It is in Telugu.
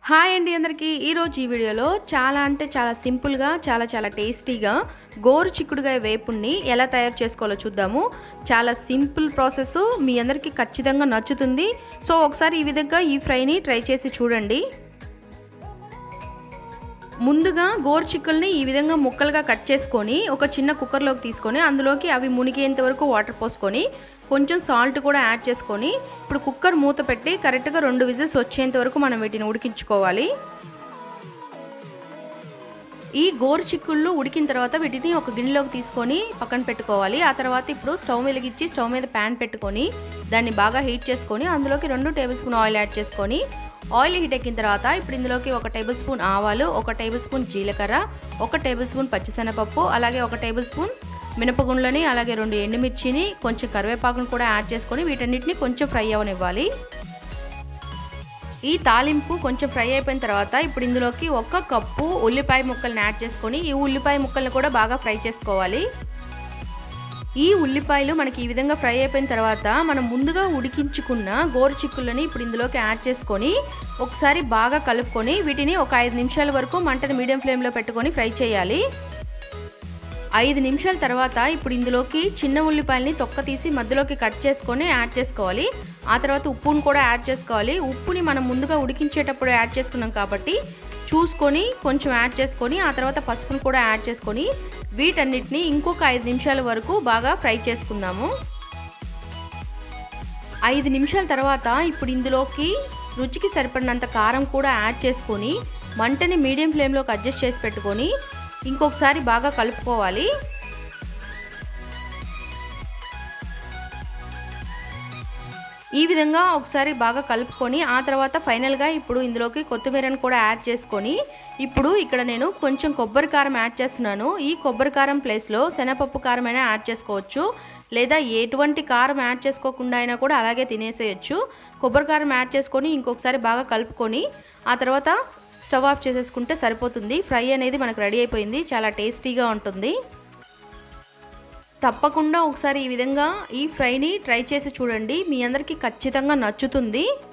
హాయ్ అండి అందరికీ ఈరోజు ఈ వీడియోలో చాలా అంటే చాలా సింపుల్గా చాలా చాలా టేస్టీగా గోరు చిక్కుడుగాయ వేపుణ్ణి ఎలా తయారు చేసుకోవాలో చూద్దాము చాలా సింపుల్ ప్రాసెస్ మీ అందరికీ ఖచ్చితంగా నచ్చుతుంది సో ఒకసారి ఈ విధంగా ఈ ఫ్రైని ట్రై చేసి చూడండి ముందుగా గోరు చిక్కుల్ని ఈ విధంగా ముక్కలుగా కట్ చేసుకొని ఒక చిన్న కుక్కర్లోకి తీసుకొని అందులోకి అవి మునిగేంత వరకు వాటర్ పోసుకొని కొంచెం సాల్ట్ కూడా యాడ్ చేసుకొని ఇప్పుడు కుక్కర్ మూత పెట్టి కరెక్ట్గా రెండు విజిల్స్ వచ్చేంత వరకు మనం వీటిని ఉడికించుకోవాలి ఈ గోరు చిక్కుళ్ళు ఉడికిన తర్వాత వీటిని ఒక గిన్నెలోకి తీసుకొని పక్కన పెట్టుకోవాలి ఆ తర్వాత ఇప్పుడు స్టవ్ వెలిగించి స్టవ్ మీద ప్యాన్ పెట్టుకొని దాన్ని బాగా హీట్ చేసుకొని అందులోకి రెండు టేబుల్ స్పూన్ ఆయిల్ యాడ్ చేసుకొని ఆయిల్ హీట్ ఎక్కిన తర్వాత ఇప్పుడు ఇందులోకి ఒక టేబుల్ స్పూన్ ఆవాలు ఒక టేబుల్ స్పూన్ జీలకర్ర ఒక టేబుల్ స్పూన్ పచ్చిశనగపప్పు అలాగే ఒక టేబుల్ స్పూన్ మినపగుండ్లని అలాగే రెండు ఎండుమిర్చిని కొంచెం కరివేపాకును కూడా యాడ్ చేసుకొని వీటన్నిటిని కొంచెం ఫ్రై అవ్వనివ్వాలి ఈ తాలింపు కొంచెం ఫ్రై అయిపోయిన తర్వాత ఇప్పుడు ఇందులోకి ఒక కప్పు ఉల్లిపాయ ముక్కల్ని యాడ్ చేసుకొని ఈ ఉల్లిపాయ ముక్కల్ని కూడా బాగా ఫ్రై చేసుకోవాలి ఈ ఉల్లిపాయలు మనకి ఈ విధంగా ఫ్రై అయిపోయిన తర్వాత మనం ముందుగా ఉడికించుకున్న గోరు చిక్కులని ఇప్పుడు ఇందులోకి యాడ్ చేసుకొని ఒకసారి బాగా కలుపుకొని వీటిని ఒక ఐదు నిమిషాల వరకు మంటని మీడియం ఫ్లేమ్లో పెట్టుకొని ఫ్రై చేయాలి ఐదు నిమిషాల తర్వాత ఇప్పుడు ఇందులోకి చిన్న ఉల్లిపాయలని తొక్క తీసి మధ్యలోకి కట్ చేసుకొని యాడ్ చేసుకోవాలి ఆ తర్వాత ఉప్పును కూడా యాడ్ చేసుకోవాలి ఉప్పుని మనం ముందుగా ఉడికించేటప్పుడు యాడ్ చేసుకున్నాం కాబట్టి చూసుకొని కొంచెం యాడ్ చేసుకొని ఆ తర్వాత పసుపును కూడా యాడ్ చేసుకొని వీటన్నిటిని ఇంకొక ఐదు నిమిషాల వరకు బాగా ఫ్రై చేసుకుందాము ఐదు నిమిషాల తర్వాత ఇప్పుడు ఇందులోకి రుచికి సరిపడినంత కారం కూడా యాడ్ చేసుకొని మంటని మీడియం ఫ్లేమ్లోకి అడ్జస్ట్ చేసి పెట్టుకొని ఇంకొకసారి బాగా కలుపుకోవాలి ఈ విధంగా ఒకసారి బాగా కలుపుకొని ఆ తర్వాత ఫైనల్గా ఇప్పుడు ఇందులోకి కొత్తిమీరను కూడా యాడ్ చేసుకొని ఇప్పుడు ఇక్కడ నేను కొంచెం కొబ్బరి కారం యాడ్ చేస్తున్నాను ఈ కొబ్బరి కారం ప్లేస్లో శనగపప్పు కారం అయినా యాడ్ చేసుకోవచ్చు లేదా ఎటువంటి కారం యాడ్ చేసుకోకుండా అయినా కూడా అలాగే తినేసేయచ్చు కొబ్బరి కారం యాడ్ చేసుకొని ఇంకొకసారి బాగా కలుపుకొని ఆ తర్వాత స్టవ్ ఆఫ్ చేసేసుకుంటే సరిపోతుంది ఫ్రై అనేది మనకు రెడీ అయిపోయింది చాలా టేస్టీగా ఉంటుంది తప్పకుండా ఒకసారి ఈ విధంగా ఈ ఫ్రైని ట్రై చేసి చూడండి మీ అందరికీ ఖచ్చితంగా నచ్చుతుంది